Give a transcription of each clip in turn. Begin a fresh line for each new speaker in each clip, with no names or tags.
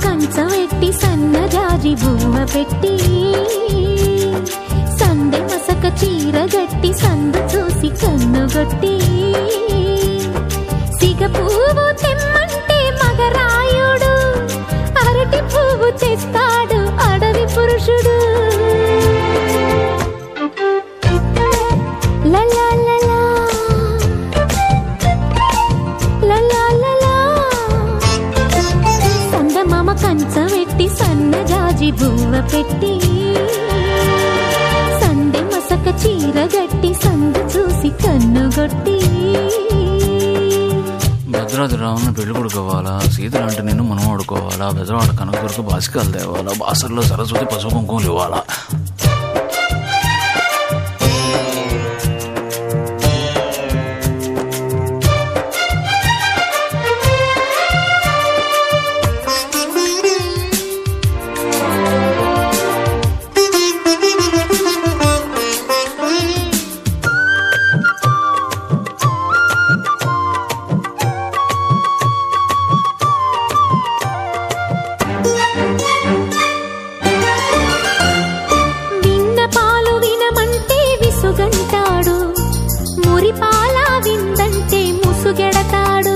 కంచమెట్టి సన్నజాజి బువ్వ పెట్టి సందె మసక చీర గట్టి సందు చూసి కన్నుగొట్టి సిగ పువ్వు తెమ్మంటే మగరాయుడు అరటి పువ్వు తెస్తాడు అడవి పురుషుడు లలా లలా లలా లలా సందమామ కంచమెట్టి సన్నజాజి బువ్వ పెట్టి సందె మసక చీర గట్టి సందు చూసి కన్నుగొట్టి
భద్రాద్రి రావుని పెళ్లి కొడుకోవాలా సీతలు అంటే నిన్ను మనం ఆడుకోవాలా బెజవాడ కనకదుర్గ బాసికాలు తేవాలా బాసర్లో సరస్వతి పసుపు కుంకుమలు ఇవ్వాలా
విన్న పాలు వినమంటే విసుగంటాడు మురిపాల విందంటే ముసుగెడతాడు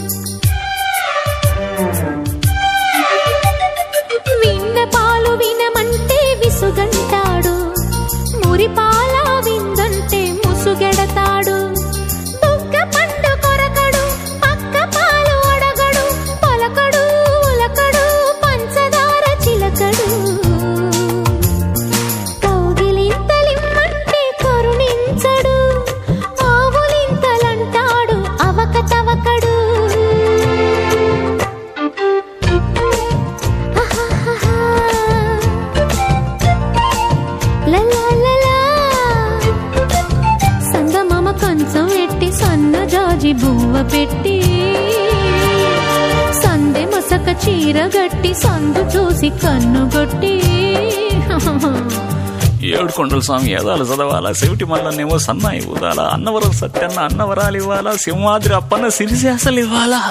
విన్న పాలు వినమంటే విసుగంటాడు మురిపాల విందంటే ముసుగెడతాడు బుగ్గ పండు కొరకడు పక్క పాలు అడగడు పలకడు ఉలకడు పంచదార చిలకడు కౌగిలింతలిమ్మంటే కరుణించడు ఆవులింతలంటాడు అవక తవకడు ఆహాహాహా. లలాలలా. సందమామ కంచం ఎట్టి సన్న జాజి బువ్వ పెట్టి సందె మసక చీర గట్టి సందు చూసి కన్నుగొట్టి
ఏడు కొండల స్వామి ఏదాలు చదవాలా చెవిటి మల్లనేమో సన్నాయి ఊదాలా అన్నవరం సత్యన్న అన్నవరాలు ఇవ్వాలా సింహాద్రి అప్పన్న సిరిశాసలు ఇవ్వాలా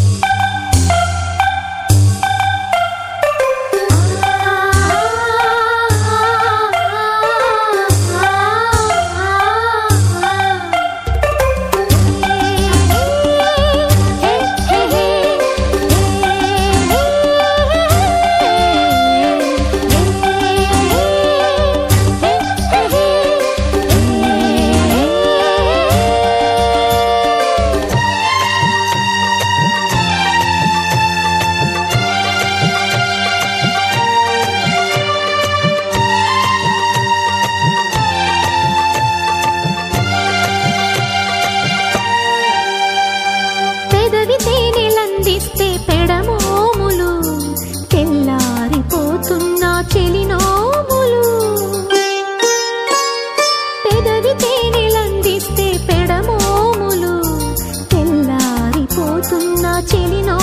పెదవి తేనెలందిస్తే పెడమోములు తెల్లారిపోతున్న చెలినోములు పెదవి తేనెలందిస్తే పెడమోములు తెల్లారిపోతున్న చెలినో